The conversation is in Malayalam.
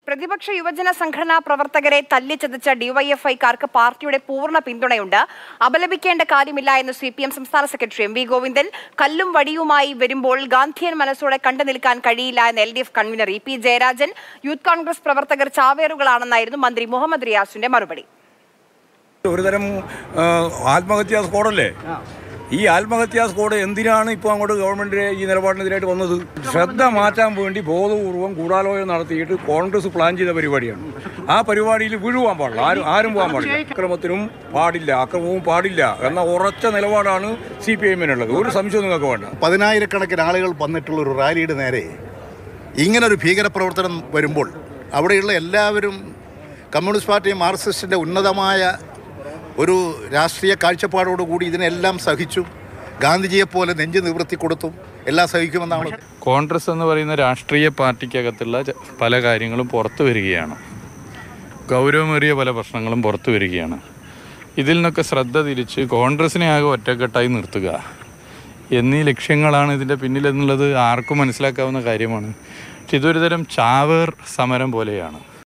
പ്രതിപക്ഷ യുവജന സംഘടനാ പ്രവർത്തകരെ തല്ലിച്ചതച്ച ഡിവൈഎഫ്ഐക്കാർക്ക് പാർട്ടിയുടെ പൂർണ്ണ പിന്തുണയുണ്ട് അപലപിക്കേണ്ട കാര്യമില്ല എന്ന് സി പി എം സംസ്ഥാന സെക്രട്ടറി എം വി ഗോവിന്ദൻ കല്ലും വടിയുമായി വരുമ്പോൾ ഗാന്ധിയൻ മനസ്സോടെ കണ്ടു നിൽക്കാൻ കഴിയില്ല എന്ന് L D F convener E P Jayarajan youth Congress പ്രവർത്തകർ ചാവേറുകളാണെന്നായിരുന്നു മന്ത്രി മുഹമ്മദ് റിയാസിന്റെ മറുപടി ഒരുതരം ആ, ആത്മഹത്യാ സ്കോഡല്ലേ ഈ ആത്മഹത്യാ സ്കോഡ് എന്തിനാണ് ഇപ്പോൾ അങ്ങോട്ട് ഗവൺമെന്റിന്റെ ഈ നിലപാടിനെതിരായിട്ട് വന്നത് ശ്രദ്ധ മാറ്റാൻ വേണ്ടി ബോധപൂർവം ഗൂഢാലോചന നടത്തിയിട്ട് കോൺഗ്രസ് പ്ലാൻ ചെയ്ത പരിപാടിയാണ് ആ പരിപാടിയിൽ വീഴുവാൻ പാടില്ല ആരും ആരും പോകാൻ പാടില്ല അക്രമത്തിനും പാടില്ല അക്രമവും പാടില്ല എന്ന ഉറച്ച നിലപാടാണ് സി പി എമ്മിനുള്ളത് ഒരു സംശയവും നിങ്ങൾക്ക് വേണ്ട പതിനായിരക്കണക്കിന് ആളുകൾ വന്നിട്ടുള്ള ഒരു റാലിയുടെ നേരെ ഇങ്ങനൊരു ഭീകരപ്രവർത്തനം വരുമ്പോൾ അവിടെയുള്ള എല്ലാവരും കമ്മ്യൂണിസ്റ്റ് പാർട്ടി മാർക്സിസ്റ്റിൻ്റെ ഉന്നതമായ ഒരു രാഷ്ട്രീയ കാഴ്ചപ്പാടോടുകൂടി ഇതിനെല്ലാം സഹിച്ചു ഗാന്ധിജിയെപ്പോലെ നെഞ്ച് നിവൃത്തി കൊടുത്തും എല്ലാം സഹിക്കുമെന്നാണ് കോൺഗ്രസ് എന്ന് പറയുന്ന രാഷ്ട്രീയ പാർട്ടിക്കകത്തുള്ള ച- പല കാര്യങ്ങളും പുറത്തു വരികയാണ് ഗൗരവമേറിയ പല പ്രശ്നങ്ങളും പുറത്തു വരികയാണ് ഇതിൽ നിന്നൊക്കെ ശ്രദ്ധ തിരിച്ച് കോൺഗ്രസിനെ ആകെ ഒറ്റക്കെട്ടായി നിർത്തുക എന്നീ ലക്ഷ്യങ്ങളാണ് ഇതിൻ്റെ പിന്നിലെന്നുള്ളത് ആർക്കും മനസ്സിലാക്കാവുന്ന കാര്യമാണ് പക്ഷെ ഇതൊരു തരം ചാവേർ സമരം പോലെയാണ്